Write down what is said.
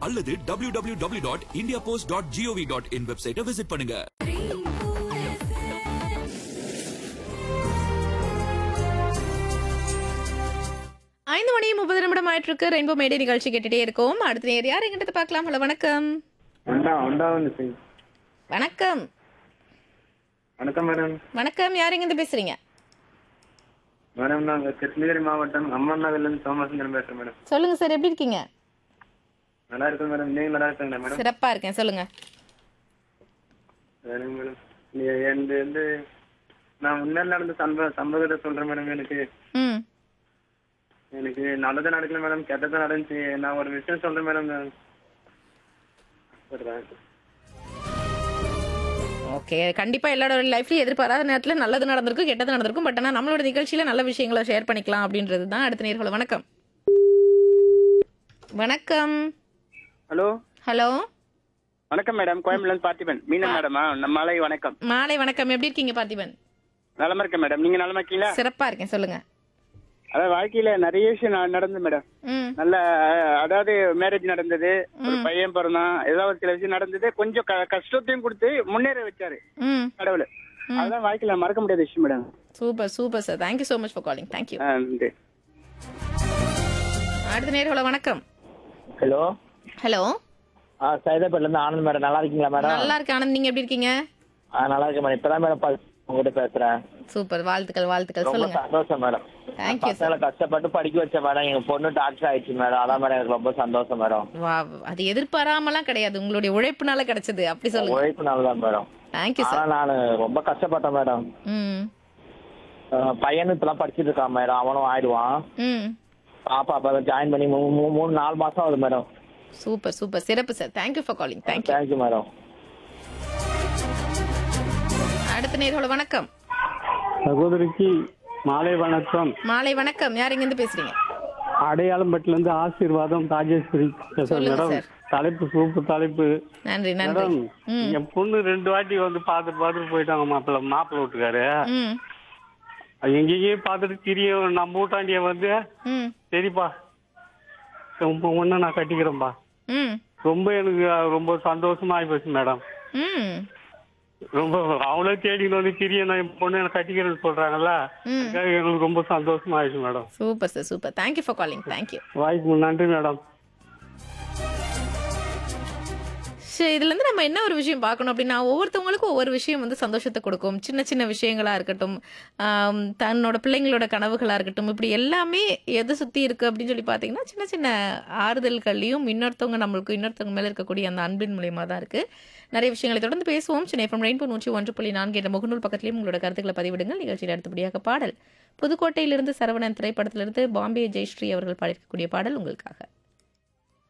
அல்லது W W W dot India post dot GOV dot in வெப்சைட்டை visit பண்ணுங்க ஐந்து மணி முப்பது நிமிடம் ஆயிட்டு இருக்கு ரெயின்போ மேடை நிகழ்ச்சி கேட்டுட்டே இருக்கோம் அடுத்த நேர் யார் எங்கிட்ட பார்க்கலாம் ஹலோ வணக்கம் உண்டா உண்டா வந்து சிங் வணக்கம் வணக்கம் மேடம் வணக்கம் யார் எங்கிட்ட பேசுறீங்க மேடம் நாங்கள் கிருஷ்ணகிரி மாவட்டம் அம்மன் நகர்லேருந்து சோமசுந்தரம் பேசுகிறேன் மேடம் சொல்லுங்க சார் எப்படி இருக்கீங்க நல்லா இருக்கேன் மேடம் நீங்கள் நல்லா இருக்கீங்களா மேடம் சிறப்பா இருக்கேன் சொல்லுங்க சரிங்க மேடம் நீங்கள் எந்த வந்து நான் முன்னாடி நடந்த சம்ப சம்பவத்தை சொல்கிறேன் மேடம் எனக்கு ம் எனக்கு நல்லது நடக்கல மேடம் கெட்டது நடந்துச்சு நான் ஒரு விஷயம் சொல்கிறேன் மேடம் நான் சொல்கிறேன் ஓகே கண்டிப்பா எல்லாரோட லைஃப்லயும் எதிர்பாராத நேரத்துல நல்லது நடந்திருக்கும் கெட்டது நடந்திருக்கும் பட் ஆனா நம்மளோட நிகழ்ச்சியில நல்ல விஷயங்களை ஷேர் பண்ணிக்கலாம் அப்படின்றது தான் அடுத்த நேர்களை வணக்கம் வணக்கம் ஹலோ ஹலோ வணக்கம் மேடம் கோயம்புலேருந்து பார்த்திபன் மீனன் மேடமா நம்ம மாலை வணக்கம் மாலை வணக்கம் எப்படி இருக்கீங்க பார்த்திபன் நலமா இருக்கேன் மேடம் நீங்க நலமா இருக்கீங்களா சிறப்பா இருக்கேன் சொல்லுங்க அதாவது வாழ்க்கையில நிறைய விஷயம் ந- நடந்தது மேடம் ம் நல்ல அஹ், அதாவது மேரேஜ் நடந்தது ஒரு பையன் பிறந்தான் ஏதாவது சில விஷயம் நடந்தது கொஞ்சம் க- கஷ்டத்தையும் கொடுத்து முன்னேற வச்சாரு ம் கடவுள் அதுதான் வாழ்க்கையில மறக்க முடியாத விஷயம் madam super super sir thank you so much for calling thank you ஆ, நன்றி. அடுத்த நேர்களை வணக்கம் ஹலோ ஹலோ ஆ சைதாப்பேட்ல இருந்து ஆனந்த் மேடம் நல்லா இருக்கீங்களா மேடம் நல்லா இருக்கு ஆனந்த் நீங்க எப்படி இருக்கீங்க ஆ நல்லா இருக்கேன் மேடம் இப்பதான் மேடம் ப- உங்ககிட்ட பேசுறேன் சூப்பர் வாழ்த்துக்கள் வாழ்த்துக்கள் ரொம்ப சொல்லுங்க சந்தோஷம் மேடம் Thank you, பசங்களை கஷ்டப்பட்டு படிக்க வச்சேன் மேடம் எங்க பொண்ணு டாக்டர் ஆயிடுச்சு மேடம் அதான் மேடம் எனக்கு ரொம்ப சந்தோஷம் மேடம் வா அது எதிர்பாராமலாம் கிடையாது உங்களுடைய உழைப்புனால கிடைச்சது அப்படி சொல்லுங்க உழைப்புனால தான் மேடம் தேங்க்யூ ஆனா சார் நான் ரொம்ப கஷ்டப்பட்டேன் மேடம் ம் ஆ, பையனும் இப்பெல்லாம் படிச்சிட்டு இருக்கான் மேடம் அவனும் ஆயிடுவான் ம் பாப்பா அப்ப ஜாயின் பண்ணி மூ- மூ- மூணு நாலு மாசம் ஆகுது மேடம் சூப்பர் சூப்பர் சிறப்பு sir thank you for calling thank you thank you madam அடுத்த நேர்களை வணக்கம் சகோதரிக்கு மாலை வணக்கம் மாலை வணக்கம் யார் இருந்து பேசுறீங்க அடையாளம்பட்டில இருந்து ஆசீர்வாதம் ராஜேஸ்வரி பேசுறேன் சொல்லுங்க மேடம் சார். தலைப்பு சூப்பர் தலைப்பு நன்றி நன்றி மேடம் ம் என் பொண்ணு ரெண்டு வாட்டி வந்து பார்த்து பார்த்துட்டு போயிட்டாங்க மாப்பிள்ள மாப்பிள்ள வீட்டுக்காரு ம் எங்கேயும் பார்த்துட்டு திரியும் நம்ம வீட்டாண்டிய வந்து ம் சரிப்பா உங்க ஒண்ணு நான் கட்டிக்கிறேன்பா ம் ரொம்ப எனக்கு ரொம்ப சந்தோஷமா ஆயிப்போச்சு மேடம் ம் ரொம்ப அவளே தேடின்னு வந்து திரிய நான் என் பொண்ணு எனக்கு கட்டிக்கிறேன்னு சொல்றாங்கல்ல ம். அதுக்காக எங்களுக்கு ரொம்ப சந்தோஷமா ஆயிடுச்சு madam super sir super thank you for calling thank you வாய்ப்பு நன்றி மேடம் சரி இதுல இருந்து நம்ம என்ன ஒரு விஷயம் பார்க்கணும் அப்படின்னா ஒவ்வொருத்தவங்களுக்கும் ஒவ்வொரு விஷயம் வந்து சந்தோஷத்தை கொடுக்கும் சின்ன சின்ன விஷயங்களா இருக்கட்டும் ஆம், தன்னோட பிள்ளைங்களோட கனவுகளா இருக்கட்டும் இப்படி எல்லாமே எதை சுத்தி இருக்கு அப்படின்னு சொல்லி பாத்தீங்கன்னா சின்ன சின்ன ஆறுதல்கள்லையும் இன்னொருத்தவங்க நம்மளுக்கு இன்னொருத்தவங்க மேல இருக்கக்கூடிய அந்த அன்பின் மூலியமா தான் இருக்கு நிறைய விஷயங்களை தொடர்ந்து பேசுவோம் சென்னை எஃப்எம் ரெயின்போ நூற்றி ஒன்று புள்ளி நான்கு என்ற முகநூல் பக்கத்திலையும் உங்களோட கருத்துக்களை பதிவிடுங்கள் நிகழ்ச்சியில் அடுத்தபடியாக பாடல் புதுக்கோட்டையிலிருந்து சரவணன் திரைப்படத்திலிருந்து பாம்பே ஜெயஸ்ரீ அவர்கள் பாடியிருக்கக்கூடிய பாடல் உங்களுக்காக